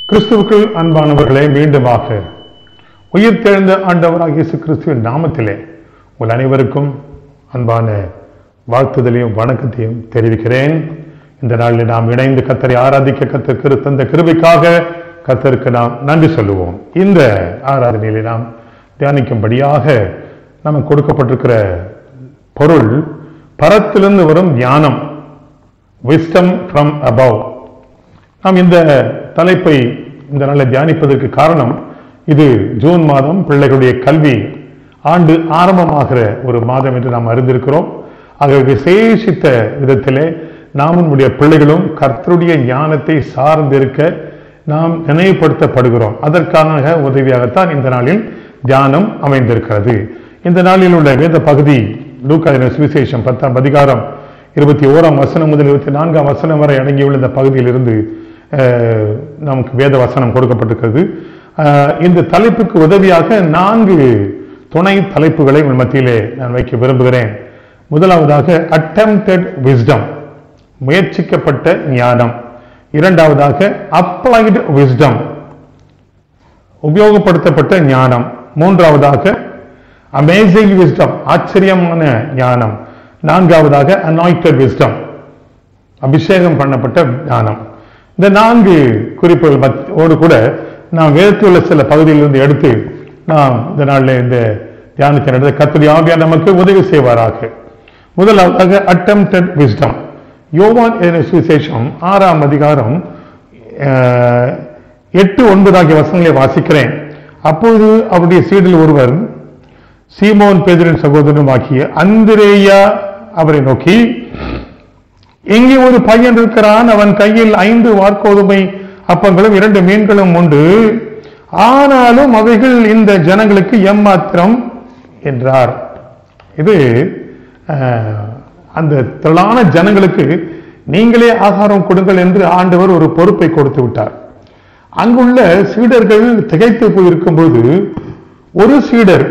கிறிஸ்துவுக்குள் அன்பானவர்களே மீண்டுமாக உயிர் தெழுந்த ஆண்டவராகிய இயேசு கிறிஸ்துவின் நாமத்திலே உங்கள் அனைவருக்கும் அன்பான வாழ்த்துதலையும் வணக்கத்தையும் தெரிவிக்கிறேன் இந்த நாளில் நாம் இணைந்து கத்தரை ஆராதிக்க கத்தர் கிரு தந்த கிருபைக்காக கத்தருக்கு நாம் நன்றி சொல்லுவோம் இந்த ஆராதனையிலே நாம் தியானிக்கும்படியாக நமக்கு கொடுக்கப்பட்டிருக்கிற பொருள் பரத்திலிருந்து வரும் ஞானம் wisdom from above நாம் இந்த தலைப்பை இந்த நாளில் தியானிப்பதற்கு காரணம் இது ஜூன் மாதம் பிள்ளைகளுடைய கல்வி ஆண்டு ஆரம்பமாகிற ஒரு மாதம் என்று நாம் அறிந்திருக்கிறோம் ஆக விசேஷித்த விதத்திலே நாம் நம்முடைய பிள்ளைகளும் கர்த்தருடைய ஞானத்தை சார்ந்திருக்க நாம் நினைவுபடுத்தப்படுகிறோம் அதற்கான உதவியாகத்தான் இந்த நாளில் தியானம் அமைந்திருக்கிறது இந்த நாளில் உள்ள வேத பகுதி லூக்காதின சுவிசேஷம் பத்தாம் அதிகாரம் இருபத்தி ஓராம் வசனம் முதல் இருபத்தி நான்காம் வசனம் வரை அடங்கியுள்ள இந்த பகுதியிலிருந்து அஹ், நமக்கு வேத வசனம் கொடுக்கப்பட்டிருக்கிறது அஹ், இந்த தலைப்புக்கு உதவியாக நான்கு துணை தலைப்புகளை உங்கள் மத்தியிலே நான் வைக்க விரும்புகிறேன் முதலாவதாக அட்டம்ப்டட் விஸ்டம் முயற்சிக்கப்பட்ட ஞானம் இரண்டாவதாக அப்ளைடு விஸ்டம் உபயோகப்படுத்தப்பட்ட ஞானம் மூன்றாவதாக அமேசிங் விஸ்டம் ஆச்சரியமான ஞானம் நான்காவதாக அனாய்டட் விஸ்டம் அபிஷேகம் பண்ணப்பட்ட ஞானம் இந்த நான்கு குறிப்புகள் மத்- ஓடு கூட நாம் வேதத்தில் உள்ள சில பகுதியிலிருந்து எடுத்து நாம் இந்த நாளில் இந்த தியானத்தை நடத்த கத்துடைய ஆவியார் நமக்கு உதவி செய்வாராக முதலாவதாக அட்டம்ப்டட் விஸ்டம் யோவான் என சுவிசேஷம் ஆறாம் அதிகாரம் அஹ், எட்டு ஒன்பது ஆகிய வசனங்களை வாசிக்கிறேன் அப்பொழுது அவருடைய சீடில் ஒருவர் சீமோன் பேதரின் சகோதரனும் ஆகிய அந்திரேயா அவரை நோக்கி இங்கே ஒரு பையன் இருக்கிறான் அவன் கையில் ஐந்து வார்கோதுமை அப்பங்களும் இரண்டு மீன்களும் உண்டு ஆனாலும் அவைகள் இந்த ஜனங்களுக்கு எம்மாத்திரம் என்றார் இது அஹ், அந்த திரளான ஜனங்களுக்கு நீங்களே ஆகாரம் கொடுங்கள் என்று ஆண்டவர் ஒரு பொறுப்பை கொடுத்து விட்டார் அங்குள்ள சீடர்கள் திகைத்து போயிருக்கும்போது ஒரு சீடர்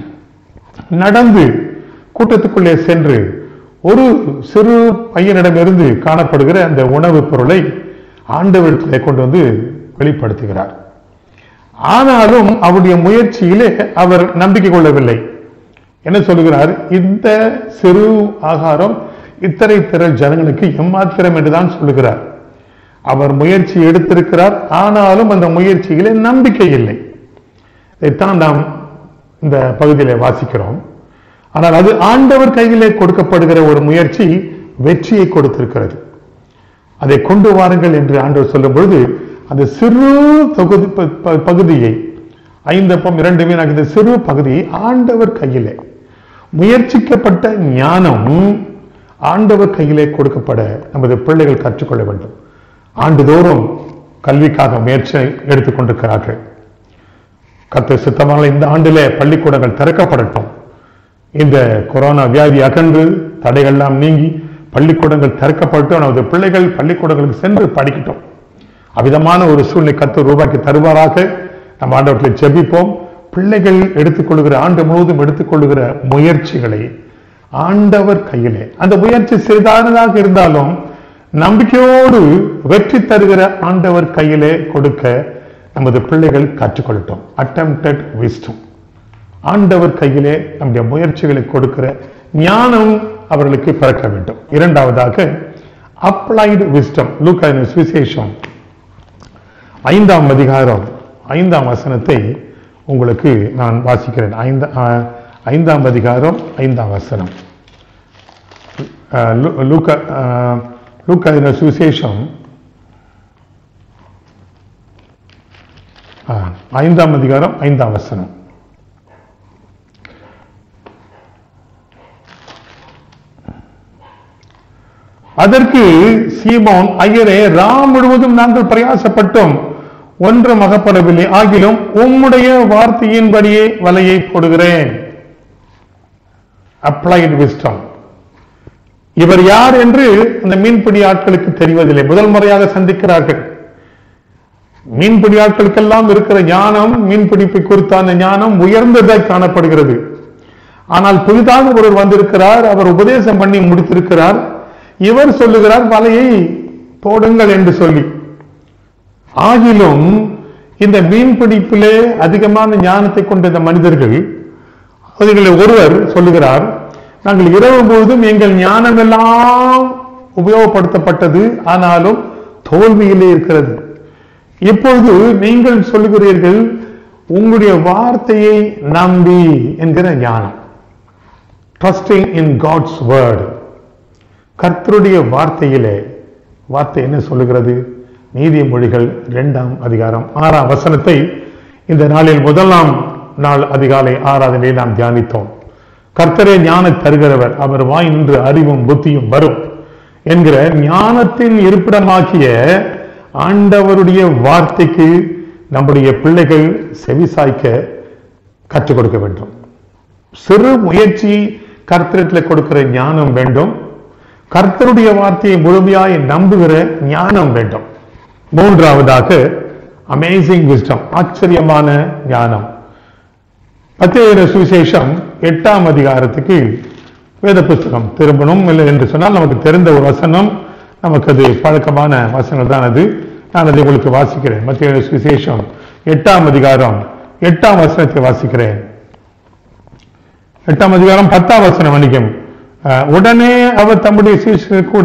நடந்து கூட்டத்துக்குள்ளே சென்று ஒரு சிறு பையனிடமிருந்து காணப்படுகிற அந்த உணவுப் பொருளை ஆண்டவரிடத்திலே கொண்டு வந்து வெளிப்படுத்துகிறார் ஆனாலும் அவருடைய முயற்சியிலே அவர் நம்பிக்கை கொள்ளவில்லை என்ன சொல்லுகிறார் இந்த சிறு ஆகாரம் இத்தனை திரள் ஜனங்களுக்கு எம்மாத்திரம் என்றுதான் சொல்லுகிறார் அவர் முயற்சி எடுத்திருக்கிறார் ஆனாலும் அந்த முயற்சியிலே நம்பிக்கை இல்லை இதைத்தான் நாம் இந்த பகுதியிலே வாசிக்கிறோம் ஆனால் அது ஆண்டவர் கையிலே கொடுக்கப்படுகிற ஒரு முயற்சி வெற்றியை கொடுத்திருக்கிறது அதை கொண்டு வாருங்கள் என்று ஆண்டவர் சொல்லும் பொழுது அந்த சிறு தொகுதி ப- ப- பகுதியை ஐந்தப்பம் இரண்டு மீன் ஆகிய இந்த சிறு பகுதியை ஆண்டவர் கையிலே முயற்சிக்கப்பட்ட ஞானம் ஆண்டவர் கையிலே கொடுக்கப்பட நமது பிள்ளைகள் கற்றுக்கொள்ள வேண்டும் ஆண்டுதோறும் கல்விக்காக முயற்சி எடுத்துக்கொண்டிருக்கிறார்கள் கத்த சித்தமான இந்த ஆண்டிலே பள்ளிக்கூடங்கள் திறக்கப்படட்டும் இந்த கொரோனா வியாதி அகன்று தடைகள்லாம் நீங்கி பள்ளிக்கூடங்கள் திறக்கப்பட்டு நமது பிள்ளைகள் பள்ளிக்கூடங்களுக்கு சென்று படிக்கட்டும் அவ்விதமான ஒரு சூழ்நிலை கத்து ரூபாய்க்கு தருவாராக நம்ம ஆண்டவர்களை ஜெபிப்போம் பிள்ளைகள் எடுத்துக்கொள்கிற ஆண்டு முழுவதும் எடுத்துக்கொள்கிற முயற்சிகளை ஆண்டவர் கையிலே அந்த முயற்சி சிறிதானதாக இருந்தாலும் நம்பிக்கையோடு வெற்றி தருகிற ஆண்டவர் கையிலே கொடுக்க நமது பிள்ளைகள் கற்றுக்கொள்ளட்டும் அட்டம்ப்டட் wisdom ஆண்டவர் கையிலே நம்முடைய முயற்சிகளை கொடுக்கிற ஞானம் அவர்களுக்கு பிறக்க வேண்டும் இரண்டாவதாக அப்ளைடு விஸ்டம் லூக்கான சுவிசேஷம் ஐந்தாம் அதிகாரம் ஐந்தாம் வசனத்தை உங்களுக்கு நான் வாசிக்கிறேன் ஐந்த ஆ, ஐந்தாம் அதிகாரம் ஐந்தாம் வசனம் ஆ, லூ- லூக்கா ஆ, லூக்கான சுவிசேஷம் ஆ, ஐந்தாம் அதிகாரம் ஐந்தாம் வசனம் அதற்கு சீமோன் ஐயரே ராம் முழுவதும் நாங்கள் பிரயாசப்பட்டோம் ஒன்றும் அகப்படவில்லை ஆகிலும் உம்முடைய வார்த்தையின்படியே வலையை போடுகிறேன் அப்ளைடு விஸ்டம் இவர் யார் என்று அந்த மீன்பிடி ஆட்களுக்கு தெரிவதில்லை முதல் முறையாக சந்திக்கிறார்கள் மீன்பிடி ஆட்களுக்கெல்லாம் இருக்கிற ஞானம் மீன்பிடிப்பை குறித்தான ஞானம் உயர்ந்ததாய் காணப்படுகிறது ஆனால் புதிதாக ஒருவர் வந்திருக்கிறார் அவர் உபதேசம் பண்ணி முடித்திருக்கிறார் இவர் சொல்லுகிறார் வலையை போடுங்கள் என்று சொல்லி ஆகிலும் இந்த மீன்பிடிப்பிலே அதிகமான ஞானத்தை கொண்ட இந்த மனிதர்கள் அவர்களில் ஒருவர் சொல்லுகிறார் நாங்கள் இரவு முழுதும் எங்கள் ஞானம் எல்லாம் உபயோகப்படுத்தப்பட்டது ஆனாலும் தோல்வியிலே இருக்கிறது இப்பொழுது நீங்கள் சொல்லுகிறீர்கள் உங்களுடைய வார்த்தையை நம்பி என்கிற ஞானம் ட்ரஸ்டிங் இன் காட்ஸ் வேர்ட் கர்த்தருடைய வார்த்தையிலே வார்த்தை என்ன சொல்லுகிறது நீதிமொழிகள் இரண்டாம் அதிகாரம் ஆறாம் வசனத்தை இந்த நாளில் முதலாம் நாள் அதிகாலை ஆராதனையை நாம் தியானித்தோம் கர்த்தரே ஞான தருகிறவர் அவர் வாய் நின்று அறிவும் புத்தியும் வரும் என்கிற ஞானத்தின் இருப்பிடமாக்கிய ஆண்டவருடைய வார்த்தைக்கு நம்முடைய பிள்ளைகள் செவிசாய்க்க கற்றுக் கொடுக்க வேண்டும் சிறு முயற்சி கர்த்தரத்தில் கொடுக்கிற ஞானம் வேண்டும் கர்த்தருடைய வார்த்தையை முழுமையாய் நம்புகிற ஞானம் வேண்டும் மூன்றாவதாக அமேசிங் விஸ்டம் ஆச்சரியமான ஞானம் பத்திர சுவிசேஷம் எட்டாம் அதிகாரத்துக்கு வேத புஸ்தகம் திரும்பணும் இல்லை என்று சொன்னால் நமக்கு தெரிந்த ஒரு வசனம் நமக்கு அது பழக்கமான வசனம் தான் அது நான் அதை உங்களுக்கு வாசிக்கிறேன் மத்திய சுவிசேஷம் எட்டாம் அதிகாரம் எட்டாம் வசனத்தை வாசிக்கிறேன் எட்டாம் அதிகாரம் பத்தாம் வசனம் மன்னிக்கும் அஹ், உடனே அவர் தம்முடைய சீஷர் கூட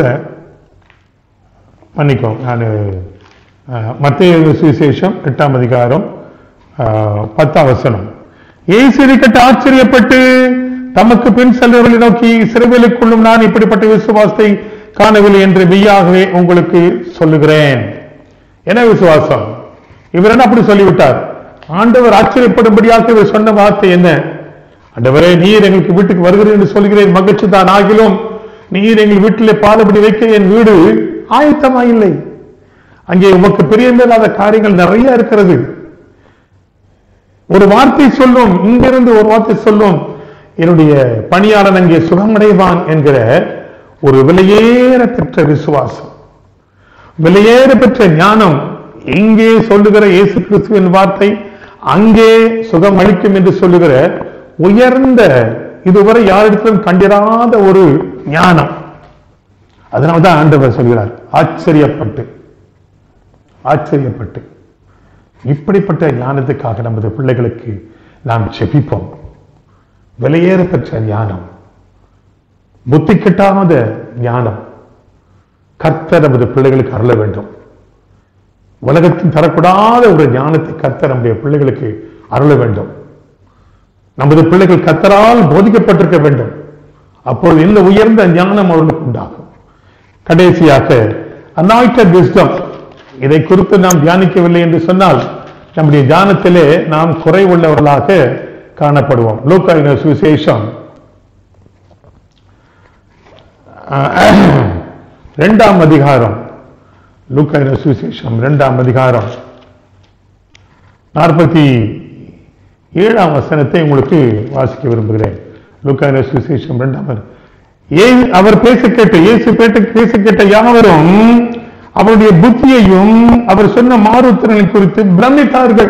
மன்னிக்கும் நான் மத்திய சுவிசேஷம் எட்டாம் அதிகாரம் அஹ், பத்தாம் வசனம் இயேசு இருக்கட்டு ஆச்சரியப்பட்டு தமக்கு பின் செல்வர்களை நோக்கி சிறுவிலுக்குள்ளும் நான் இப்படிப்பட்ட விசுவாசத்தை காணவில்லை என்று மெய்யாகவே உங்களுக்கு சொல்லுகிறேன் என்ன விசுவாசம் இவர் என்ன அப்படி சொல்லிவிட்டார் ஆண்டவர் ஆச்சரியப்படும்படியாக இவர் சொன்ன வார்த்தை என்ன ஆண்டவரே நீர் எங்களுக்கு வீட்டுக்கு வருகிறேன் என்று சொல்கிறேன் மகிழ்ச்சி தான் ஆகிலும் நீர் எங்கள் வீட்டிலே பாதபடி வைக்க என் வீடு ஆயத்தமா இல்லை அங்கே உமக்கு பிரியமில்லாத காரியங்கள் நிறைய இருக்கிறது ஒரு வார்த்தை சொல்லும் இங்கிருந்து ஒரு வார்த்தை சொல்லும் என்னுடைய பணியாளன் அங்கே சுகமடைவான் என்கிற ஒரு விலையேற பெற்ற விசுவாசம் விலையேற பெற்ற ஞானம் இங்கே சொல்லுகிற இயேசு கிறிஸ்துவின் வார்த்தை அங்கே சுகம் அளிக்கும் என்று சொல்லுகிற உயர்ந்த இதுவரை யாரிடத்திலும் கண்டிராத ஒரு ஞானம் அதனால்தான் ஆண்டவர் சொல்கிறார் ஆச்சரியப்பட்டு ஆச்சரியப்பட்டு இப்படிப்பட்ட ஞானத்துக்காக நமது பிள்ளைகளுக்கு நாம் செபிப்போம் விலையேற பெற்ற ஞானம் புத்தி கெட்டாத ஞானம் கர்த்தர் நமது பிள்ளைகளுக்கு அருள வேண்டும் உலகத்தில் தரக்கூடாத ஒரு ஞானத்தை கர்த்தர் நம்முடைய பிள்ளைகளுக்கு அருள வேண்டும் நமது பிள்ளைகள் கர்த்தரால் போதிக்கப்பட்டிருக்க வேண்டும் அப்பொழுது இந்த உயர்ந்த ஞானம் அவர்களுக்கு உண்டாகும் கடைசியாக அனாய்டட் விஸ்டம் இதை குறித்து நாம் தியானிக்கவில்லை என்று சொன்னால் நம்முடைய தியானத்திலே நாம் குறை உள்ளவர்களாக காணப்படுவோம் லூக்கா சுவிசேஷம் அஹ், இரண்டாம் அதிகாரம் லூக்கா சுவிசேஷம் இரண்டாம் அதிகாரம் நாற்பத்தி ஏழாம் வசனத்தை உங்களுக்கு வாசிக்க விரும்புகிறேன் லூக்கா சுவிசேஷம் இரண்டாம் அதிகாரம். ஏன் அவர் பேச கேட்ட இயேசு பேட்ட பேச கேட்ட யாவரும் அவருடைய புத்தியையும் அவர் சொன்ன மாறுத்திறனை குறித்து பிரமித்தார்கள்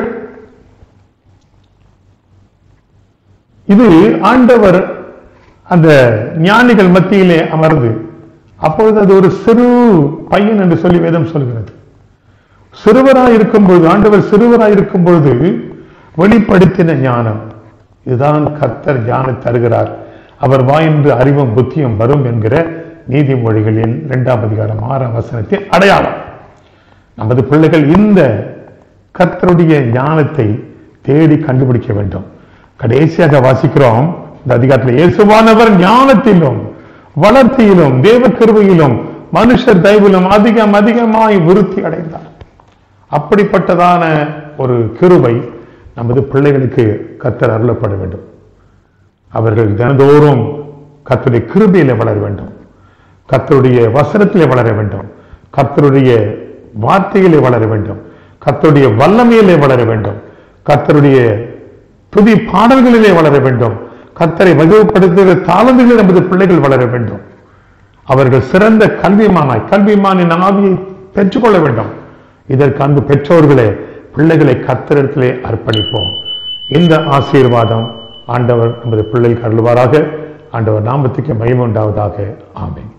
இது ஆண்டவர் அந்த ஞானிகள் மத்தியிலே அமர்ந்து அப்பொழுது அது ஒரு சிறு பையன் என்று சொல்லி வேதம் சொல்கிறது சிறுவராய் இருக்கும் பொழுது ஆண்டவர் சிறுவராய் இருக்கும் பொழுது வெளிப்படுத்தின ஞானம் இதுதான் கர்த்தர் ஞானம் தருகிறார் அவர் வாயின்று அறிவும் புத்தியும் வரும் என்கிற நீதிமொழிகளின் இரண்டாம் அதிகாரம் ஆறாம் வசனத்தின் அடையாளம் நமது பிள்ளைகள் இந்த கர்த்தருடைய ஞானத்தை தேடி கண்டுபிடிக்க வேண்டும் கடைசியாக வாசிக்கிறோம் இந்த அதிகாரத்தில் இயேசுவானவர் ஞானத்திலும் வளர்ச்சியிலும் தேவ கிருபையிலும் மனுஷர் தயவிலும் அதிகம் அதிகமாய் விருத்தி அடைந்தார் அப்படிப்பட்டதான ஒரு கிருபை நமது பிள்ளைகளுக்கு கத்தர் அருளப்பட வேண்டும் அவர்கள் தினந்தோறும் கர்த்தருடைய கிருபையிலே வளர வேண்டும் கர்த்தருடைய வசனத்திலே வளர வேண்டும் கர்த்தருடைய வார்த்தையிலே வளர வேண்டும் கர்த்தருடைய வல்லமையிலே வளர வேண்டும் கர்த்தருடைய துதி பாடல்களிலே வளர வேண்டும் கர்த்தரை வகுப்படுத்துகிற தாளந்துகளில் நமது பிள்ளைகள் வளர வேண்டும் அவர்கள் சிறந்த கல்விமானாய் கல்விமானின் ஆவியை பெற்றுக்கொள்ள வேண்டும் இதற்கு அன்பு பெற்றோர்களே பிள்ளைகளை கர்த்தரிடத்திலே அர்ப்பணிப்போம் இந்த ஆசீர்வாதம் ஆண்டவர் நமது பிள்ளைகளுக்கு அருள்வாராக ஆண்டவர் நாமத்துக்கு மகிமை உண்டாவதாக ஆமென்